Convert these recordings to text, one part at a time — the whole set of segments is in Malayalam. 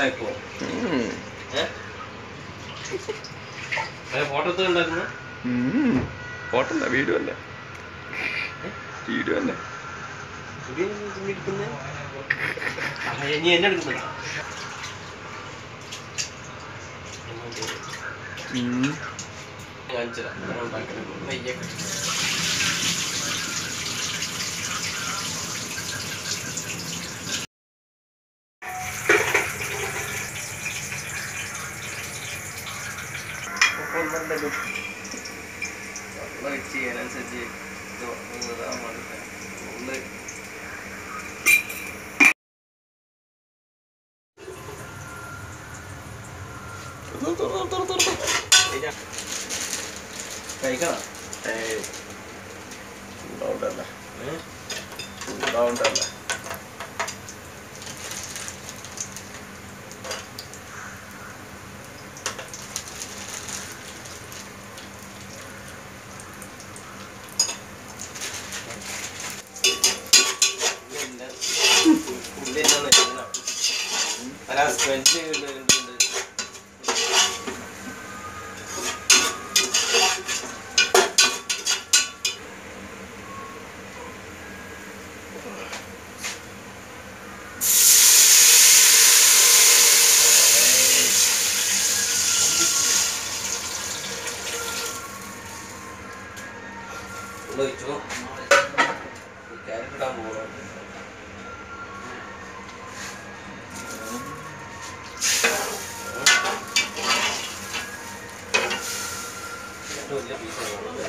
ഉണ്ടാക്കുമോ ഉം. ഏഹ് ഫോട്ടോ എടുത്ത് ഉണ്ടാക്കുന്നു ഉം. ഫോട്ടോ അല്ല വീഡിയോ അല്ലേ വീഡിയോ അല്ലേ ഇനി എന്നെ എടുക്കുന്നത് ഉം. കാണിച്ചു തരാം ഞാൻ ഉണ്ടാക്കുന്നത് പയ്യെ വെച്ച് ചെയ്യാനനുസരിച്ച് ഇത് ഇതാ വേണ്ടിയിട്ട് ഉള്ള് തുറ, തുറ, തുറ, തുറ, തുറ. കഴിക്കണം ഏയ്. ചൂടാവണ്ടല്ലേ ഏഹ് ചൂടാവണ്ടല്ലേ ഒഴിച്ചു ക്യാരറ്റ് ഇടാൻ പോകുന്നു വലിയ പീസാണ്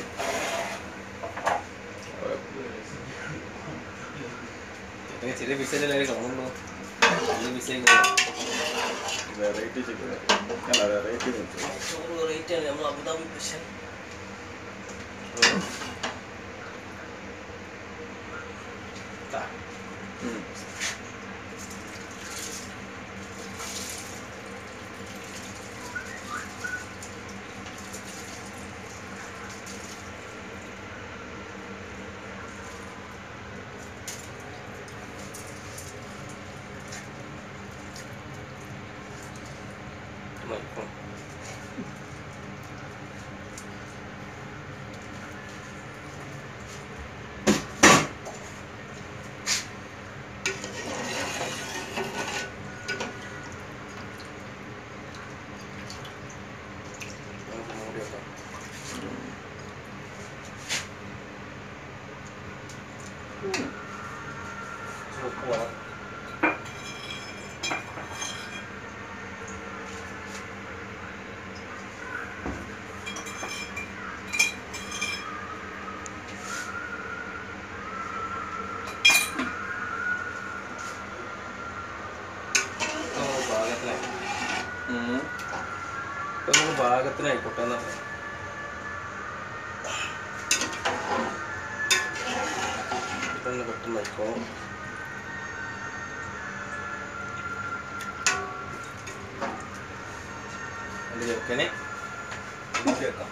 ഇതൊക്കെ ചെറിയ പീസല്ലേ കാണുള്ളൂ വലിയ പീസയും വെറൈറ്റി ചിക്കൻ അല്ല വെറൈറ്റി റേറ്റ് ആണ് നമ്മൾ അബുദാബി സ്പെഷ്യൽ മൈക്കും നമുക്ക് മൂടി വെക്കാം ഉപ്പ് വേണം നമുക്ക് പാകത്തിനായി ഇപ്പൊ നമുക്ക് പാകത്തിനായിക്കോട്ടെ എന്നാ ഇതൊന്ന് പെട്ടെന്ന് വെക്കോ എൻ്റെ ചെറുക്കനെ ഊറ്റി വെക്കാം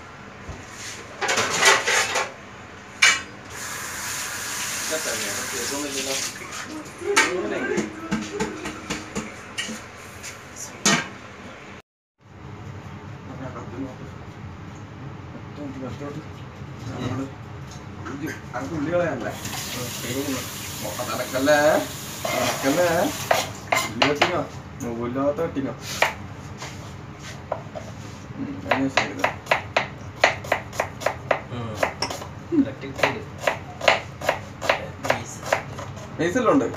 ഇതൊക്കെ തന്നെയാണ് ചെറുതൊന്നുമില്ലല്ലോ ഇങ്ങനെ അനക്ക് ഉള്ളി കളയല്ലേ നടക്കല്ലേ നടക്കല്ലേ ഉള്ളി വെട്ടിനോ നോവില്ലാത്ത വെട്ടിനോ ചെയ്ത തട്ടിക്കൂടി നൈസെല്ലാം ഉണ്ട്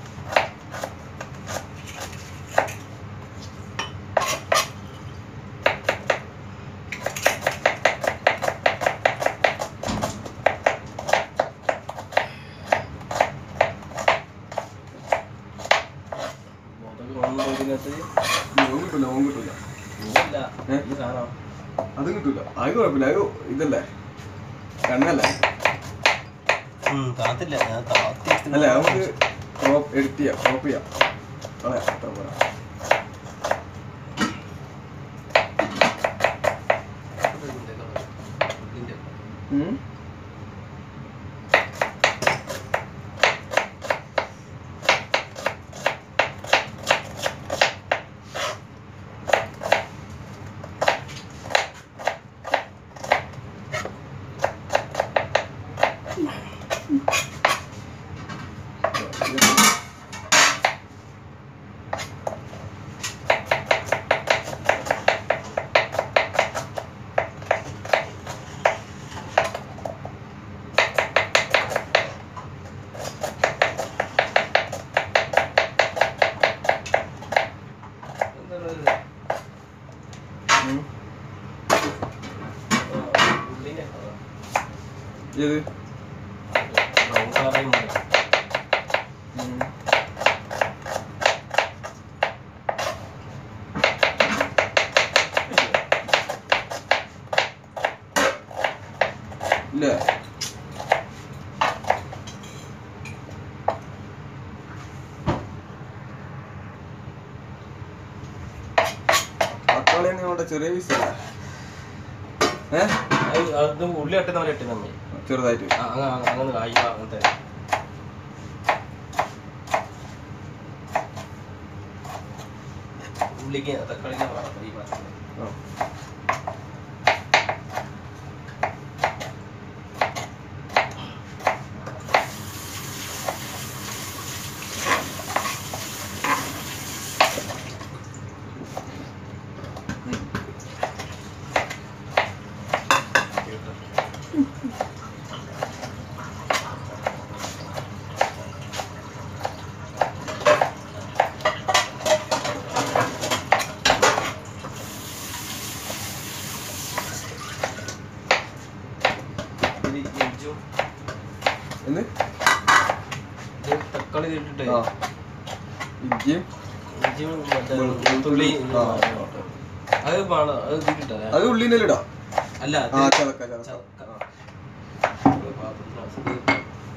ഇതിനകത്ത് നോൻ കിട്ടൂല നോൻ കിട്ടൂല ഇല്ല ഏ? ഈ സാധനം അത് കിട്ടൂല അത് കുഴപ്പമില്ല അത് ഇതല്ലേ കണ്ണല്ലേ താത്തില്ല ഞാൻ താത്തി അല്ല നമുക്ക് ക്രോപ്പ് എഡിറ്റ് ചെയ്യാം ക്രോപ്പ് ചെയ്യാം കളയാം അത്ര പോരാ ഉം. ഉം. ഉള്ളിന്റെ കളർ. ഏത് ബ്രൗൺ കളറേ മതി. ഉം. ഇല്ല തക്കാളി നിങ്ങളുടെ ചെറിയ പീസല്ല ഏ അത് അത് ഉള്ളി ഇട്ടുന്ന പോലെ ഇട്ടുന്ന മതി ചെറുതായിട്ട് ആ, അങ്ങ- അങ്ങ- അങ്ങനെ കായ് അങ്ങനത്തെ ഉള്ളിക്ക് തക്കാളിക്ക് മാത്രം ഈ ഭാഗത്ത്. ആ. ഉം. ഇത് ഇഞ്ചും എന്ത് ഇത് തക്കാളി ഇട്ടിട്ട് ആ ഇഞ്ചിയും ഇഞ്ചിയും മറ്റേ വെളുത്തുള്ളി വെളുത്തുള്ളി ആ അത് വേണം അത് ഇതിട്ടിട്ടല്ലേ അത് ഉള്ളിൻ്റെ ഇടാം അല്ല ആ അത് ചതക്ക ചതക്ക ചതക്ക. ആ. ഒരു പാത്രത്തിനകത്ത് ഇത്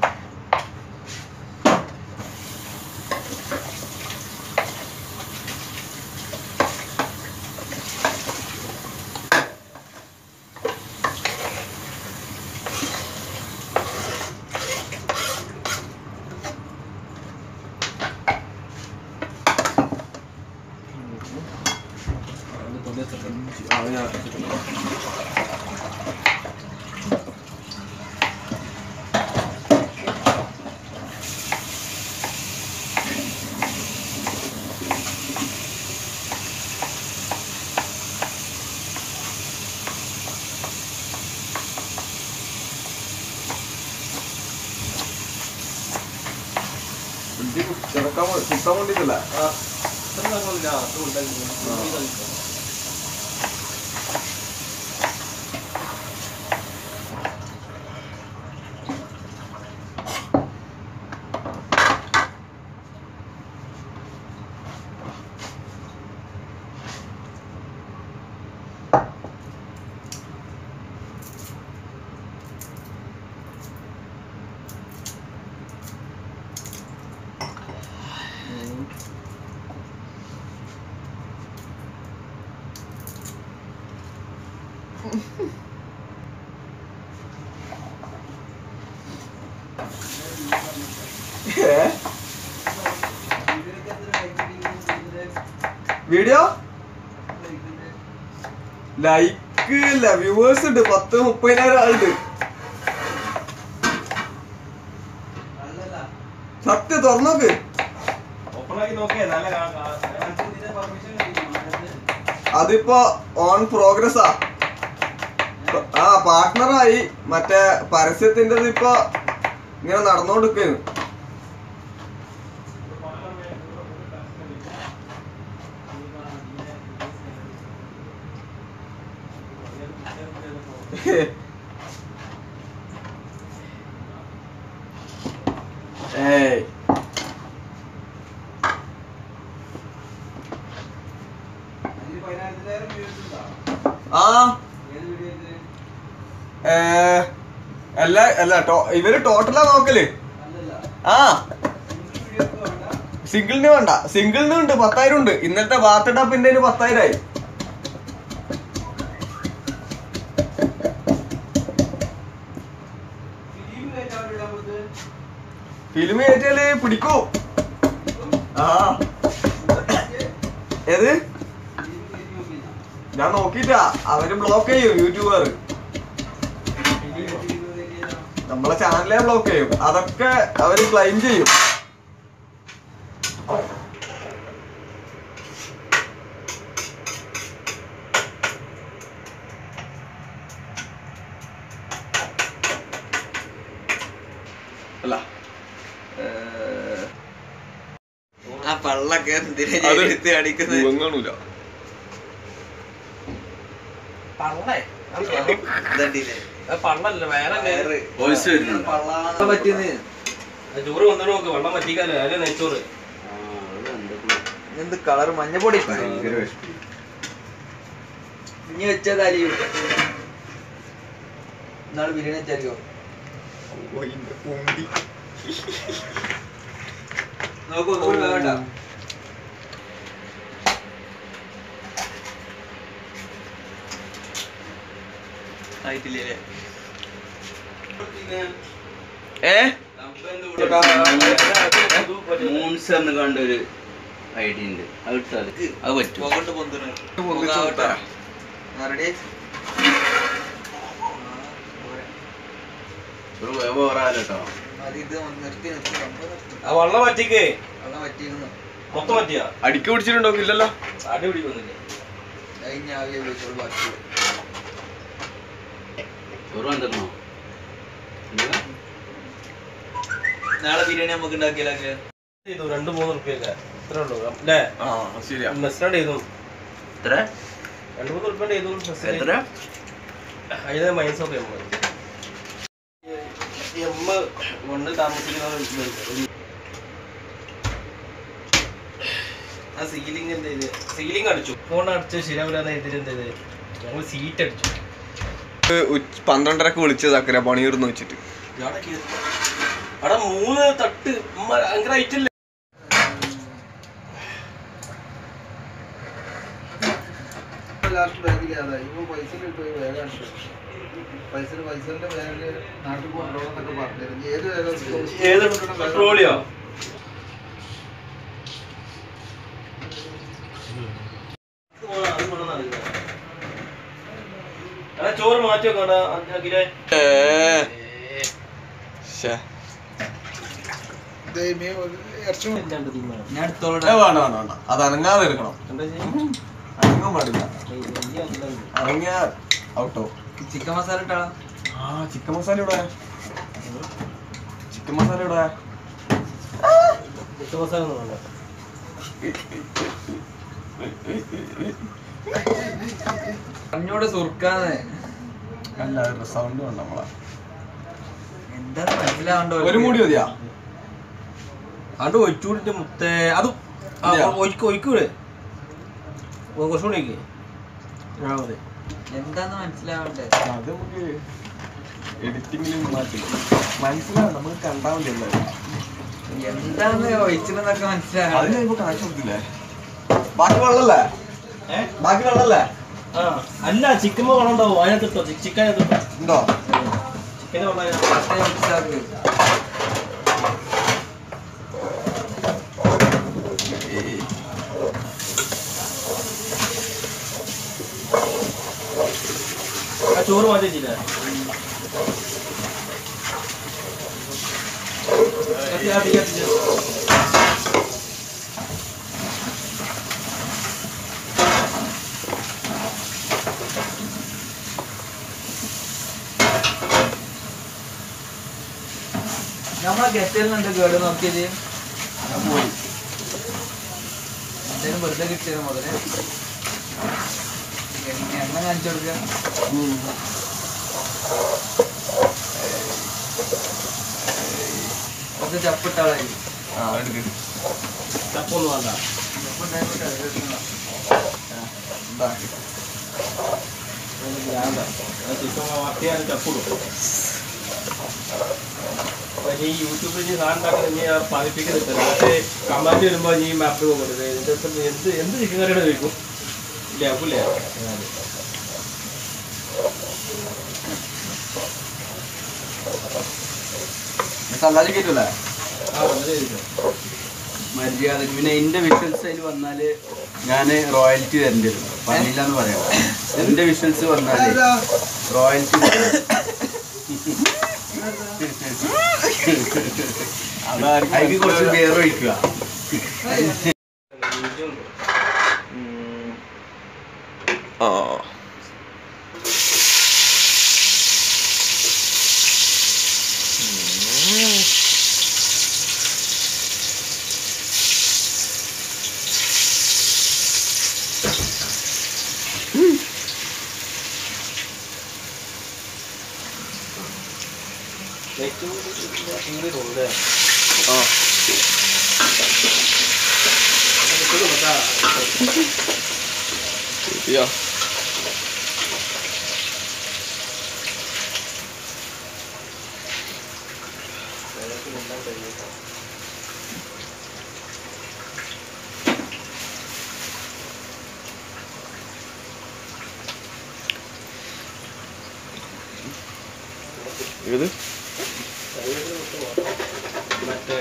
അതിന്റെ തൊലി എടുത്തിട്ട് ആ, ഞാൻ എടുത്തിട്ടുണ്ട്. ഇഞ്ചി കു- ചെറുക്കാൻ വേ- കുത്താൻ വേണ്ടിയിട്ടല്ല ആ, ഇത്ര നിർബന്ധമില്ല. അത് ഉണ്ടാക്കി കൊടുക്കും. ഇത് കഴിക്കാം. ഉം. ഏ? വീഡിയോ ലൈക്ക് ഇല്ല വ്യൂവേഴ്സ് ഉണ്ട് പത്ത് മുപ്പതിനായിരം ആളുണ്ട് സത്യം തുറന്നോക്ക് ഓപ്പണാക്കി നോക്കിയേ നല്ല കാ- കാ- അതിപ്പോ ഓൺ പ്രോഗ്രസ് ആ ആ പാർട്ട്ണറായി മറ്റേ പരസ്യത്തിന്റെ ഇപ്പൊ ഇങ്ങനെ നടന്നുകൊണ്ടിരിക്കുന്നു ഏയ് ആ ഏ, അല്ല അല്ല ടോ- ഇവര് ടോട്ടലാ നോക്കല് ആ സിംഗിളിന് വേണ്ട സിംഗിളിന് ഉണ്ട് പത്തായിരം ഉണ്ട് ഇന്നലത്തെ ബാത്ത് ടപ്പിന്റെ പത്തായിരം ആയി ഫിലിം കയറ്റിയാല് പിടിക്കൂ ആ ഏത് ഞാൻ നോക്കിട്ടാ അവര് ബ്ലോക്ക് ചെയ്യും യൂട്യൂബർ നമ്മളെ ചാനലേ ബ്ലോക്ക് ചെയ്യും അതൊക്കെ അവര് ക്ലൈം ചെയ്യും അല്ല ഏഹ്, ആ പള്ളൊക്കെ എന്തിനാ അത് എടുത്ത് അടിക്കുന്നത് ഉവങ്ങണൂല പള്ളേ ഇതണ്ടില്ലേ അത് പള്ളല്ല വേറെ വയറ് വോയിസ് വരുന്നുണ്ട് പള്ളാന്ന് പറ്റിയത് ചോറ് വന്നിട്ട് നോക്ക് വെള്ളം പറ്റിക്കാല്ലോ അതിലെ നെയ്ച്ചോറ് എന്ത് കളർ മഞ്ഞപ്പൊടി ഭയങ്കര വിഷമം ഇനി വെച്ചത് അരി നാളെ ബിരിയാണി വെച്ചായിരിക്കോ നോക്കൂ ഒന്നുകൂടി വേണ്ട ആയിട്ടില്ലേ ഏ മൂൺസ് എന്ന് കണ്ട ഒരു ഐഡിയ ഉണ്ട് അത് ഇട്ടാൽ അത് പറ്റും പോകണ്ട് പൊന്തുന്നു പൊന്തിച്ച് റെഡി ഒരു വേവ് പറയാലോ കേട്ടോ അത് ഇത് നിർത്തി നിർത്തി സംഭവം നിർത്തി ആ വെള്ളം പറ്റിക്കേ വെള്ളം പറ്റിയിരുന്നു മൊത്തം പറ്റിയാ അടിക്ക് പിടിച്ചിട്ടുണ്ടോ ഇല്ലല്ലോ അടി പിടിക്കൊന്നില്ല കഴിഞ്ഞ ആവിയെ വിളിച്ചോളൂ ബാക്കി ചോറ് വന്നിരുന്നോ നാളെ ബിരിയാണി നമുക്ക് ഉണ്ടാക്കിയാലോ ചെയ്തു രണ്ട് മൂന്ന് റുപ്യൊക്കെ ഇത്രേ ഉള്ളൂ അല്ലേ ആ ശരിയാ മെസ്സിനാണ്ട് ചെയ്തു എത്ര രണ്ട് മൂന്ന് റുപ്യ ചെയ്തു എത്ര അതിന് മൈനസ് ഒക്കെ നമ്മൾ എമ്മ കൊണ്ട് താമസിക്കുന്ന ആ സീലിംഗ് എന്ത് ചെയ്ത് സീലിംഗ് അടിച്ചു ഫോൺ അടിച്ച് ശരിയാവില്ലാന്ന് ഇതിൽ എന്ത് ചെയ്ത് ഞങ്ങൾ സീറ്റ് അടിച്ചു പന്ത്രണ്ടരക്ക് വിളിച്ചത് അക്കര പണിയൂർന്ന് വെച്ചിട്ട് ഇയാടെ കേറി. അവിടെ മൂന്ന് തട്ട് ഉമ്മ ഭയങ്കര ഐറ്റല്ലേ ലാസ്റ്റ് ബാഗിൽ അതായി ഇപ്പൊ പൈസ കിട്ടും വേഗം പൈസ പൈസന്റെ ബാഗ് നാട്ടിൽ കൊണ്ടുപോകണമെന്നൊക്കെ പറഞ്ഞിരുന്നു ഏത് ഏത് പെട്രോളിയോ ചോറ് മാറ്റി വെക്കണ്ട അഞ്ചാക്കിലെ ഞാൻ എടുത്തോളാം വേണ്ട വേണ്ട വേണ്ട അത് അനങ്ങാതെ എടുക്കണം അനങ്ങാൻ പാടില്ല അനങ്ങിയ ഔട്ടോ ചിക്കൻ മസാല ഇട്ടാളാ ആ ചിക്കൻ മസാല ഇവിടെ ചിക്കൻ മസാല ഇവിടെ അഞ്ഞൂടെ സുർക്കാന്ന് അല്ല സൗണ്ട് വേണ്ട നമ്മളെ എന്താ മനസ്സിലാവണ്ടോ ഒരു മൂടി മതിയാ അത് ഒഴിച്ചുകൂടിട്ട് മുത്തേ അത് ഇല്ല. ഒഴിക്ക് ഒഴിക്കൂടെ കുറച്ചുകൂടി ഒഴിക്ക് ആ മതി എന്താന്ന് മനസ്സിലാവണ്ടേ അത് നമുക്ക് എഡിറ്റിംഗിൽ മാറ്റി മനസ്സിലാവും നമുക്ക് കണ്ടാൽ മതിയല്ലോ എന്താന്ന് ഒഴിച്ചിരുന്നൊക്കെ അതിന് മനസ്സിലാവണ്ടേ ഇപ്പൊ കാശ് കൊടുത്തില്ലേ ബാക്കി വെള്ളല്ലേ ഏ? ബാക്കി വെള്ളല്ലേ ആ അല്ല ചിക്കൻ വെള്ളം ഉണ്ടാവും അതിനകത്തിട്ടോ ചിക്കൻ ഇട്ടോ ഉണ്ടോ ചിക്കൻ വെള്ളം അതിനകത്ത്. മനസ്സിലാക്ക് ആ ചോറ് മാറ്റി വെച്ചില്ലേ കത്തി, കത്തി, കത്തി. നമ്മളെ ഗസ്റ്റിലുണ്ട് കേട് നോക്കിയത് പോയി എന്തായാലും വെറുതെ കിട്ടിയത് മുതല് എണ്ണ- എണ്ണ കാണിച്ചു കൊടുക്കുക കുറച്ച് ചപ്പിട്ടാളായി ആ എടുക്ക് ചപ്പൊന്നും വേണ്ട ചപ്പുണ്ടായിക്കോട്ടെ അത് എടുക്കണ്ട. എന്താ അതിന് ഭ്രാന്താ. ആ ചിക്കൻ വട്ടിയാൽ ചപ്പിടും അപ്പൊ നീ യൂട്യൂബിൽ നീ സാധനം ഉണ്ടാക്കി നീ പതിപ്പിക്ക് നിൽക്കുന്നത് പക്ഷേ കമാൻഡ് വരുമ്പോൾ നീ മാപ്പ് നോക്കുന്നത് ഇതിന്റെ എന്ത് എന്ത് ചിക്കൻ കറിയുടെ ചോദിക്കും ഇല്ല അപ്പില്ലേ സല്ലാജി കേട്ടില്ലേ ആ വളരെ ചോദിക്കും മര്യാദ പിന്നെ എന്റെ വിഷ്വൽസ് അതിൽ വന്നാല് ഞാന് റോയൽറ്റി തരേണ്ടി വരും പണിയില്ലാന്ന് പറയാം എന്റെ വിഷ്വൽസ് വന്നാല് റോയൽറ്റി അതിന് കുറച്ച് ബിയർ ഒഴിക്കുക ആ നെയ്ച്ചോറ് ആ ശരിയാ ഇത് മറ്റേ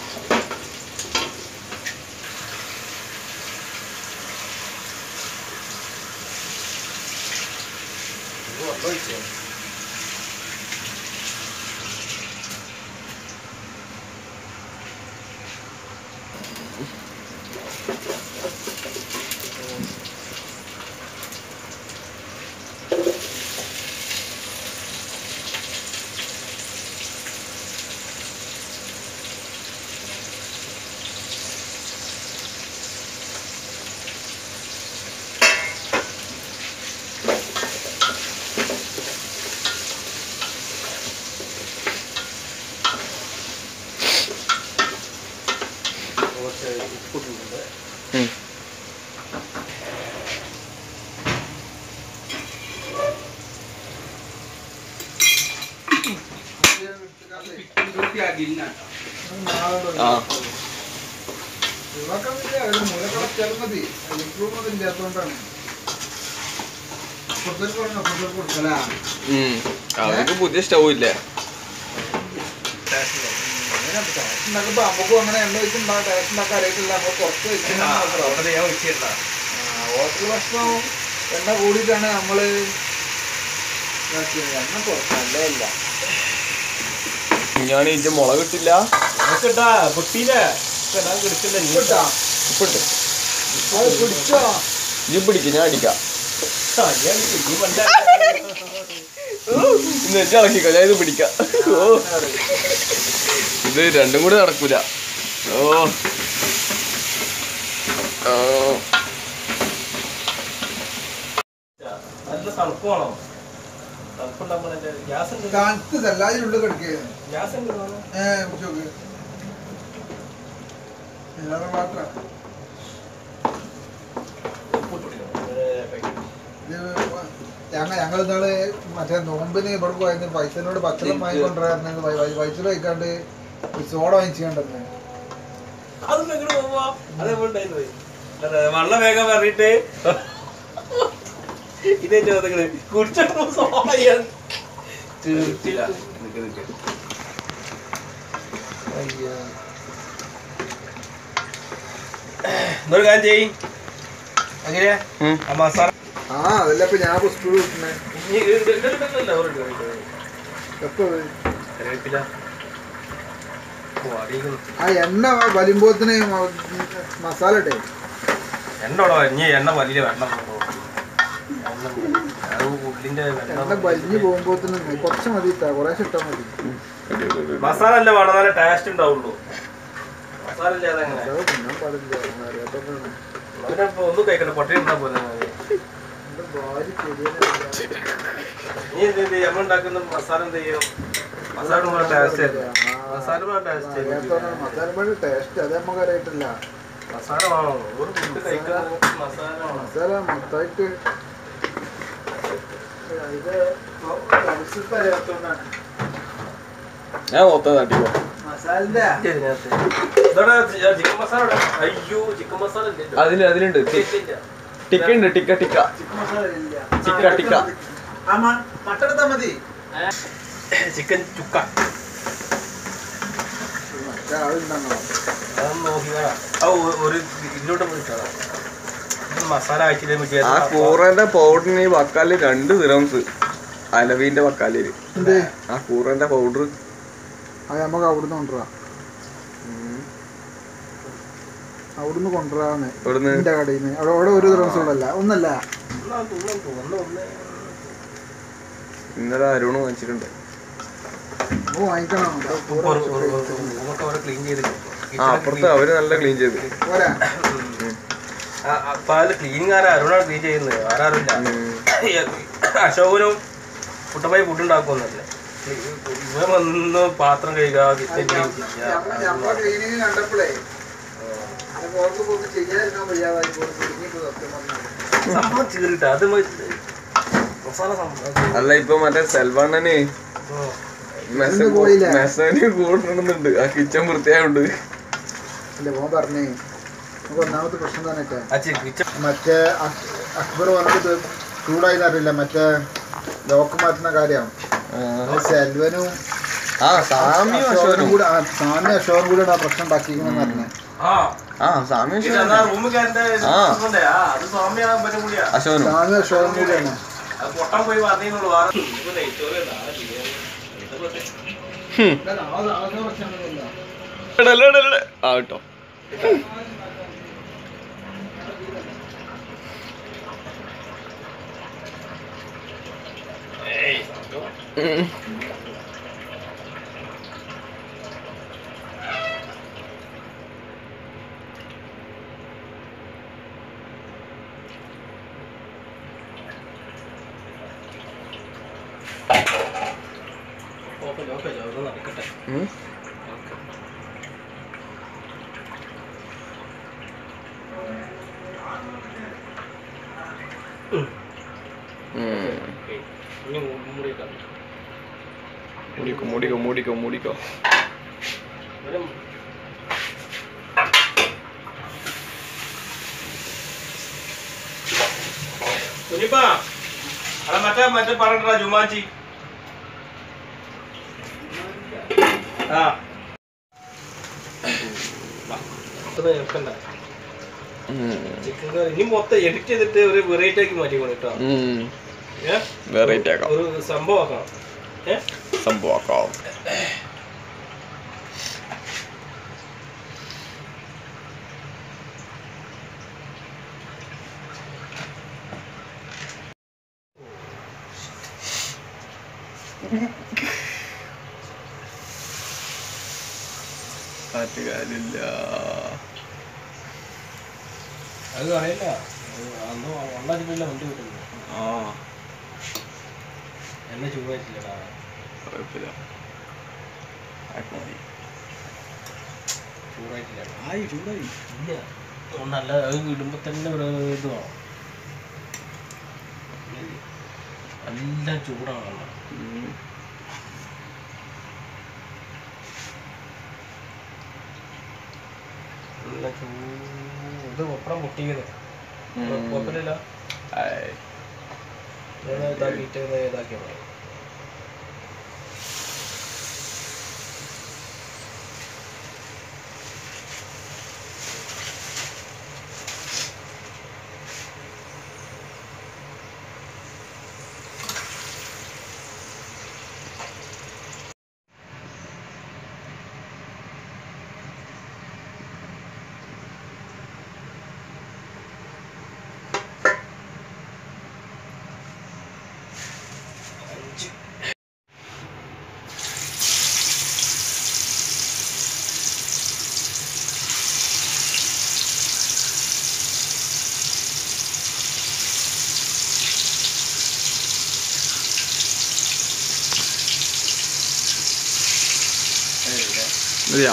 കുറച്ച് ഉപ്പിട്ടുണ്ട് ഉം. ആ ഇവക്കൊന്നുമില്ല, ഒരു മൂലക്ക് വെച്ചാൽ മതി. ഇമ്പ്രൂവ്മെന്റ് ഇല്ലാത്തോണ്ടാണ്. അപ്പുറത്തേക്ക് പോകണം, അപ്പുറത്തേക്ക് കൊടുക്കലാ. ഉം. അവർക്ക് പുതിയ സ്റ്റൗ ഇല്ലേ അങ്ങനെ ടേസ്റ്റ് ഉണ്ടാക്കുമ്പോ നമുക്കും അങ്ങനെ എണ്ണ വെച്ചുണ്ടാ ടേസ്റ്റ് ഉണ്ടാക്കാൻ അറിയത്തില്ല നമ്മൾ പുറത്ത് വെച്ചാൽ മാത്രം അവിടെ ഞാൻ വെച്ചിട്ടുണ്ടാ ഹോട്ടൽ ഭക്ഷണം എണ്ണ കൂടിയിട്ടാണ് നമ്മള് ഇതാക്കിയത്. എണ്ണ കുറച്ചല്ലേ ഇല്ല ഞാൻ ഇന്റെ മുളക് ഇട്ടില്ല കേട്ടാ പൊട്ടിയില്ലേ ഞാൻ കിടക്കില്ല നീ കേട്ടാ ഉപ്പിട്ട് അത് പിടിച്ചോ ഇജ്ജ് പിടിക്കും ഞാൻ അടിക്കാം ആ, ഞാൻ ഈ മണ്ട ഇന്ന് വെച്ച് ഇളക്കിക്കോ ഞാൻ ഇത് പിടിക്കാം ഓ ഇത് രണ്ടും കൂടി നടക്കൂല ഓ ഓ നല്ല തണുപ്പ് വേണം തണുപ്പുണ്ടാകുമ്പോൾ എൻ്റെ ഗ്യാസ് ഉണ്ട് കാലത്ത് എല്ലാതിനുള്ളിൽ കിടക്കുകയാണ് ഗ്യാസ് ഉണ്ട് വേണം ഏഹ് ഉച്ചക്ക് എല്ലാവരും മാത്രം ഇത് ഞങ്ങൾ ഞങ്ങൾ ഇന്നാള് മറ്റേ നോമ്പിന് ഇവിടെ പോയത് പൈസനോട് ഭക്ഷണം വാങ്ങിക്കൊണ്ടിരുന്നത് പൈസ കഴിക്കാണ്ട് ഒരു സോഡ വാങ്ങിച്ചുകൊണ്ടിരുന്നത് അതൊന്നും എങ്ങനെ പോവാ അതേപോലെ ഉണ്ടായിരുന്നു പോയി. അതെ, വെള്ളം വേഗം പറഞ്ഞിട്ട് ഇതേ ചോദ്യങ്ങള് കുടിച്ചിട്ട് സോളയാണ് എന്നൊരു കാര്യം ചെയ്യ് എങ്ങനെയാ ഉം. ആ മസാല ആ അതല്ല ഇപ്പൊ ഞാൻ ഇപ്പൊ സ്കൂളിൽ വിട്ടണേ ഇനി ഇത് ഇത് ഇത് ഇട്ടല്ല, ഒരു ഇട്ട് ഇട്ട് ഇട്ട്. എപ്പോ ഇത്? കറിവേപ്പില ഓ, അടിയിക്കുന്നു. ആ എണ്ണ വരുമ്പോത്തിന് മസാല ഇട്ടേ എണ്ണ ഇവിടെ വലിയ എണ്ണ വലിയ വെള്ളം ഉള്ളിന്റെ എണ്ണ വലിഞ്ഞു പോകുമ്പോത്തിന് കുറച്ച് മതി ഇട്ടാ കുറേശ്ശെ ഇട്ടാ മതി മസാല അല്ല വേണം നല്ല ടേസ്റ്റ് ഉണ്ടാവുള്ളൂ മസാല ഇല്ലാതെ എങ്ങനെ അത് തിന്നാൻ പാടില്ല അങ്ങനെ അറിയാത്തോണ്ടാണ് അവനിപ്പോ ഒന്നും കഴിക്കണ്ട പൊട്ടി ഇടുന്ന പോലെ എന്റെ ഭാര്യ ശരിയല്ല നീ എന്ത് ചെയ്യും നമ്മൾ ഉണ്ടാക്കുന്ന മസാല എന്ത് ചെയ്യും മസാല ടേസ്റ്റ് മസാല ടേസ്റ്റ് അറിയാത്തോണ്ടാണ് മസാല ടേസ്റ്റ് അത് നമുക്ക് അറിയത്തില്ല മസാല വേണം ഒരു ഫുഡ് കഴിക്കുന്ന മസാല വേണം മസാല മൊത്തമായിട്ട് ഇത് പരിസ്ഥിതി അറിയാത്തോണ്ടാണ് ഞാൻ മൊത്തം തട്ടിക്കോ മസാലിന്റെ ഇതിനകത്ത്. ഇതെടാ, ചി- ചിക്കൻ മസാല ഇവിടെ. അയ്യോ ചിക്കൻ മസാല ഇല്ലല്ലോ. അതില് അതിലുണ്ട് ഇല്ല, ഇല്ല. ടിക്ക ഉണ്ട് ടിക്ക ടിക്ക ചിക്കൻ മസാല ഇല്ല ചിക്ക ടിക്ക ആ മ- മട്ടെടുത്താ മതി ചിക്കൻ ചുക്ക മറ്റേ ആളുണ്ടാണോ അതൊന്ന് നോക്കി വേണം ആ ഒ- ഒരു ഇതിലോട്ട് പോയിട്ടാണ് മസാല ആഴ്ചയിലെ ആ കൂറന്റെ പൗഡറിന് ഈ വക്കാല് രണ്ട് ദിറംസ് അലവീന്റെ വക്കാലില് എന്ത് ആ കൂറന്റെ പൗഡർ അത് നമുക്ക് അവിടുന്ന് കൊണ്ടുവരാം അവിടുന്ന് കൊണ്ടുവരാന്ന് ഇവിടുന്ന് എന്റെ കടയിൽ നിന്ന് അവിടെ അവിടെ ഒരു ദിവസം ഉള്ളല്ല ഒന്നല്ല ഇന്നലെ അരുണ് വാങ്ങിച്ചിട്ടുണ്ട് ഓ വാങ്ങിക്കണം ഇവിടെ പൂര ക്ലീൻ ചെയ്ത് ആ അപ്പുറത്ത് അവര് നല്ല ക്ലീൻ ചെയ്ത് പോരാ അപ്പൊ അതിൽ ക്ലീനിങ് ആരാ അരുണാണ് ക്ലീൻ ചെയ്യുന്നത് ആരാറില്ല ഉം. അശോകനും കുട്ടപ്പായി ഫുഡ് ഉണ്ടാക്കുമെന്നല്ലേ ഇവൻ വന്ന് പാത്രം കഴുകാതെ നമ്മള് നമ്മളെ ക്ലീനിങ് കണ്ടപ്പോഴേ അത് ഓർക്ക് പോക്ക് ചെയ്യാതിരിക്കാൻ വയ്യാതായി പോയി കുടുങ്ങിപ്പോ സത്യം പറഞ്ഞാൽ സംഭവം ചീറിട്ട് അത് മ- മസാല സംഭവം അല്ല ഇപ്പൊ മറ്റേ സെൽവണ്ണന് എന്ത് പോയില്ല? മെസ്സേജ് കൂടുന്നുണ്ട് ആ കിച്ചൺ വൃത്തിയായുണ്ട് അല്ലേ മോൻ പറഞ്ഞേ നമുക്ക് ഒന്നാമത്തെ പ്രശ്നം തന്നെ വെച്ചാ ആ ചിക്കിച്ച മറ്റേ അക്- അക്ബർ വന്നിട്ട് ചൂടായി അറിയില്ല മറ്റേ ലോക്ക് മാറ്റുന്ന കാര്യം അത് സെൽവനും ആ സാമിയും അശോകനും അശോകനും കൂടെ ആ, സാമിയും അശോകനും കൂടെ ആ പ്രശ്നം ഉണ്ടാക്കിയിരിക്കണെന്ന് പറഞ്ഞേ ആ ആ സാമിയും ഇത് അതാ അശോകനും റൂമിൽ കയറിന്റെ ആ. പ്രശ്നമുണ്ടേ. ആ, അത് സ്വാമിയാകാൻ പറ്റും കൂടിയാ അശോകനും സാമിയും അശോകനും കൂടെയാണ് അത് പൊട്ടാൻ പോയി പറഞ്ഞുള്ളൂ വേറെ ഇപ്പൊ നെയ്ച്ചോറ് നാളെ ബിരിയാണി ഇതൊക്കെ ആ കേട്ടോ ഓക്കെ ഓക്കെ അത് നടക്കട്ടെ ഉം. ഉം. ഇനി മൂടിയേക്കാം മൂടിക്കോ മൂടിക്കോ മൂടിക്കോ മൂടിക്കോ ഒരു കുഞ്ഞിപ്പാ അല്ല മറ്റേ മറ്റേ പറഞ്ഞിട്ടാ ജുമാച്ചി ആ ഇത് വെക്കണ്ട. ഉം. ചിക്കൻ കറി ഇനി മൊത്തം എഡിറ്റ് ചെയ്തിട്ട് ഒരു വെറൈറ്റി ആക്കി മാറ്റിക്കോളൂ കേട്ടോ ഉം. ഏ വെറൈറ്റി ആക്കാം ഒരു സംഭവം ആക്കണം ഏ സംഭവമാക്കാം കാറ്റ് കാര്യമില്ല അത് അറിയില്ല അന്ന് വള്ളാച്ചിട്ടില്ല വണ്ടി കിട്ടുന്നു ആ എന്നെ ചൂടായിട്ടില്ലടാ കുഴപ്പമില്ല ആക്ക് മതി ചൂടായിട്ടില്ല ആയി ചൂടായി ഇല്ല നല്ല അത് ഇടുമ്പോ തന്നെ ഒരു ഇത് വേണം എല്ലാം ചൂടാണല്ലോ ഉം. നല്ല ചൂ ഇത് ഒപ്പറം പൊട്ടിക്കുന്നത് ഉം. കുഴപ്പമില്ല ആയി. ഇതാക്കിയിട്ട് ഇതാക്കിയാൽ മതി മതിയോ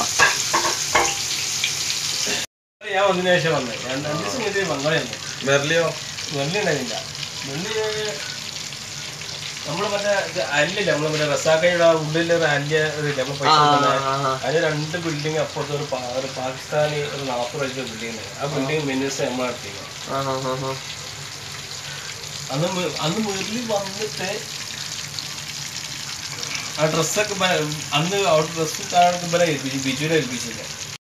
ഞാൻ ഒന്നിനു ശേഷം വന്നത് ഞാൻ രണ്ട് ദിവസം കഴിഞ്ഞിട്ട് ബംഗാളിയാണ് വെറലിയോ വെള്ളി ഉണ്ടായിരുന്നില്ല വെള്ളി നമ്മള് മറ്റേ ഇത് അല്ലില്ല നമ്മള് മറ്റേ റസാക്കയുടെ ഉള്ളിലെ ഒരു അല്ലിയ ഇതില്ല നമ്മള് പൈസ കൊടുക്കുന്ന അതിന് രണ്ട് ബിൽഡിംഗ് അപ്പുറത്ത് ഒരു പാ- ഒരു പാകിസ്ഥാനി ഒരു നാൽപ്പത് രൂപ ബിൽഡിംഗ് ആ ബിൽഡിംഗ് മിനിസ് നമ്മൾ നടത്തിയത് അന്ന് മു- അന്ന് മുരളി വന്നിട്ട് ആ ഡ്രസ്സൊക്കെ അന്ന് അവിടെ ഡ്രസ്സും കാണുന്ന ഇവരെ ഏൽപ്പിച്ചു ബിജുവിനെ ഏൽപ്പിച്ചില്ല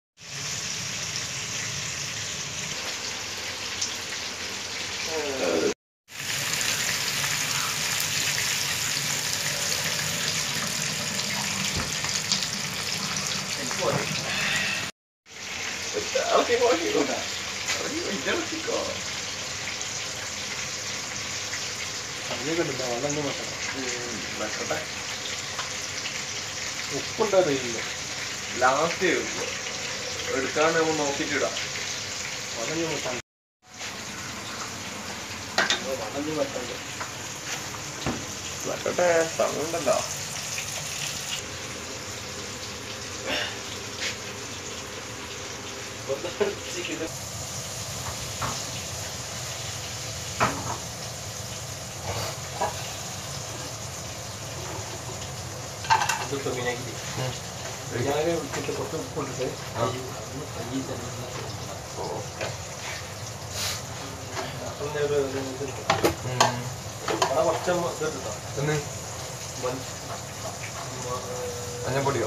ഉപ്പുണ്ടറിയില്ല ലാസ്റ്റ് എടുക്കാൻ നമ്മൾ നോക്കിട്ടിടാം വളഞ്ഞു വെട്ടാൻ വളഞ്ഞു വെട്ടണ്ട വെക്കട്ടെ സമയമുണ്ടല്ലോ ഇതിപ്പോ വിനാഗിരി വിനാഗിരി ഒഴിച്ചിട്ട് കുറച്ച് ഉപ്പ് ഇട്ടിട്ട് അപ്പം ഞാൻ ഒരു- ഒരു ഇത് ഇട്ടു. ആ കുറച്ച് ഇത് ഇട്ടോ എന്ന് മഞ്ഞപ്പൊടിയോ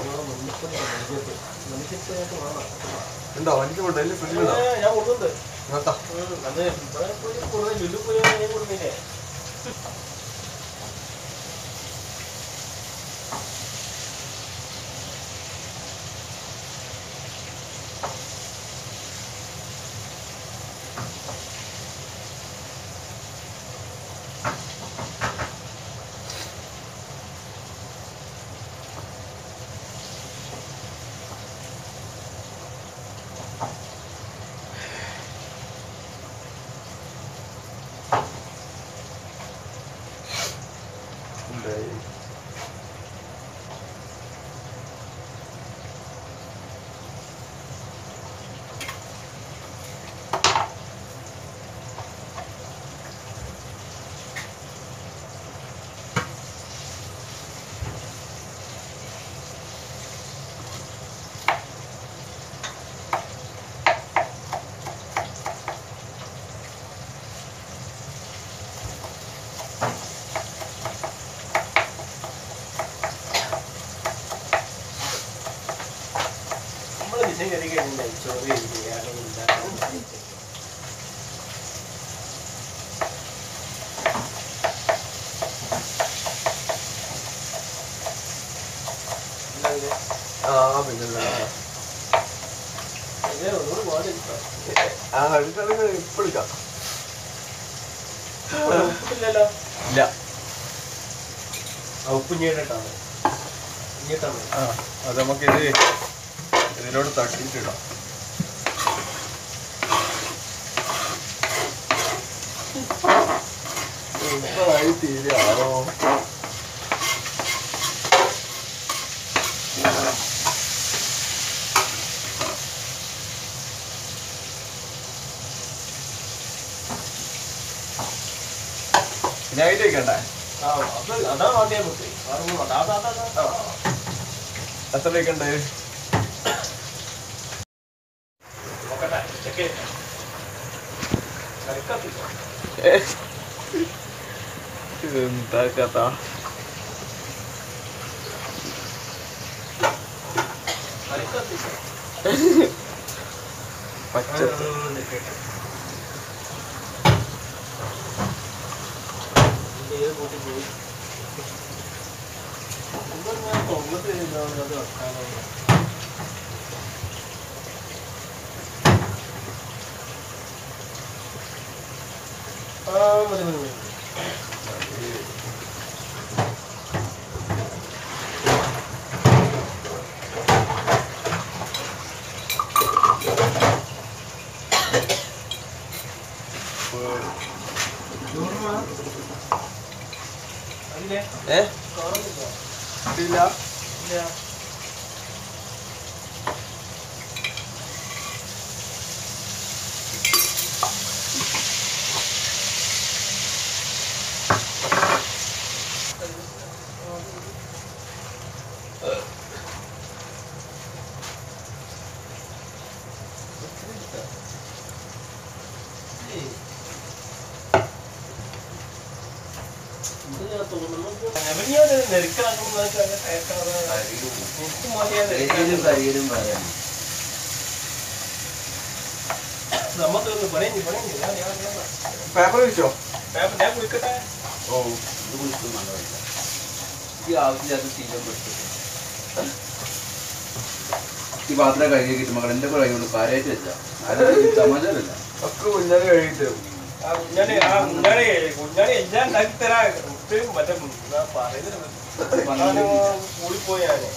ഉണ്ടോ മഞ്ഞപ്പൊടി അതിൽ ഫ്രിഡ്ജിലുണ്ടോ ഞാൻ കൊടുക്കുന്നുണ്ട് നോക്കാം ഉം, അത് ഇവിടെ പോയി കൂടുതൽ ലുലു പോയി ഞാൻ കൊടുക്കില്ലേ ഉണ്ടായി നമ്മള് വിഷയം കയറി കഴിഞ്ഞാൽ ചോറ് കഴിക്കുക ആ പിന്നല്ല ഒന്നുകൂടി പോകാതിരിക്കാം ആ എടുക്കണ ഇപ്പൊ എടുക്കാം ഉപ്പില്ലല്ലോ ഇല്ല ആ ഉപ്പ് ഞീട്ടിട്ടാണ് ഞീട്ടാണ് ആ അത് നമുക്ക് ഇത് ഇതിലോട് തട്ടിയിട്ടിടാം എന്തായി തീരാണോ വിനാഗിരി വെക്കണ്ടേ ആ അത് അതാണ് ആദ്യം മുട്ടി വേറെ അതാ അതാ അതാ അതാ എത്ര വെക്കണ്ടേ നോക്കട്ടെ ചെക്ക് കറിക്കത്തില്ല എന്താ കഥ കറിക്കത്തില്ല പച്ച ഏത് കൂട്ടി പോയി ഇതൊന്നും തൊങ്ങട്ട് അത് വെക്കാനോ ആ മതി മതി മതി അതിലെ ഏ കാണുന്നില്ല ഇല്ല ഇല്ല കരിയലും കരിയലും പറയാം പേപ്പർ വെച്ചോ ഓ ഇത് കുളിക്കും നല്ലതല്ല ഈ ആവശ്യമില്ലാത്ത ശീലം പെട്ടു ഈ പാത്രം കഴുകി കിട്ടും മകൾ എന്റെ കൈ കൊണ്ട് കാര്യമായിട്ട് വെച്ചാ ആരും സമാചാരമില്ല ഒക്കെ കുഞ്ഞാല് കഴുകി തരും കുഞ്ഞാണി ആ കുഞ്ഞാണി കുഞ്ഞാണി എല്ലാം ഉണ്ടാക്കി തരാ മറ്റേ എന്താ പറയുന്നത് കൂടിപ്പോയി ഞാന്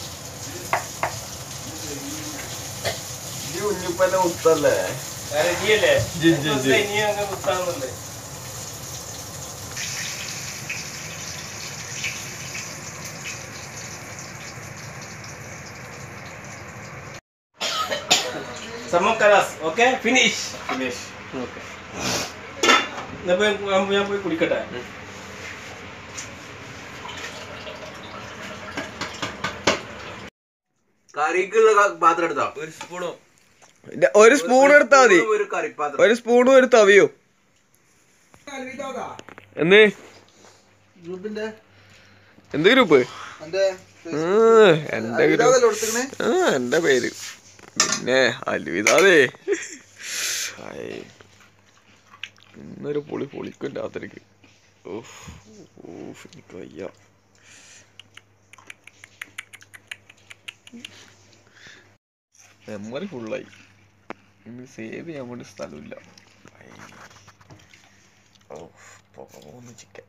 ഈ കുഞ്ഞിപ്പന്റെ മുത്തല്ലേ റെഡിയല്ലേ ജി, ജി, ജി. ഇനി അങ്ങ് കുത്താന്നുണ്ട് സമം കലാസ് ഓക്കെ ഫിനിഷ് ഫിനിഷ് ഓക്കെ ഞാൻ പോയി ഞാൻ- ഞാൻ പോയി കുടിക്കട്ടെ കറിക്കുള്ള പാത്രം എടുത്താ ഒരു സ്പൂണോ ഒരു സ്പൂൺ എടുത്താ മതി ഒരു കറിപ്പാത്രം ഒരു സ്പൂണും ഒരു തവിയോ എന്ത് ഗ്രൂപ്പിന്റെ എന്ത് ഗ്രൂപ്പ് എന്റെ എന്റെ ഗ്രൂപ്പ് ഇതാകല്ലോ എടുത്തിക്കണേ ആ എന്റെ പേര് പിന്നെ അൽവിതാതെ ഇന്നൊരു പൊളി പൊളിക്കും രാത്രിക്ക് ഓഫ് ഓഫ് എനിക്ക് വയ്യ മെമ്മറി ഫുള്ളായി ഇനി സേവ് ചെയ്യാൻ വേണ്ടി സ്ഥലമില്ല ഓഫ് പോകുന്ന ചിക്കൻ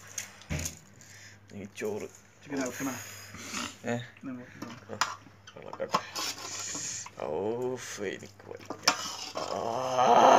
ഈ ചോറ് ഏ ഇളക്കട്ടെ ഓഫ് എനിക്ക് വയ്യ ആ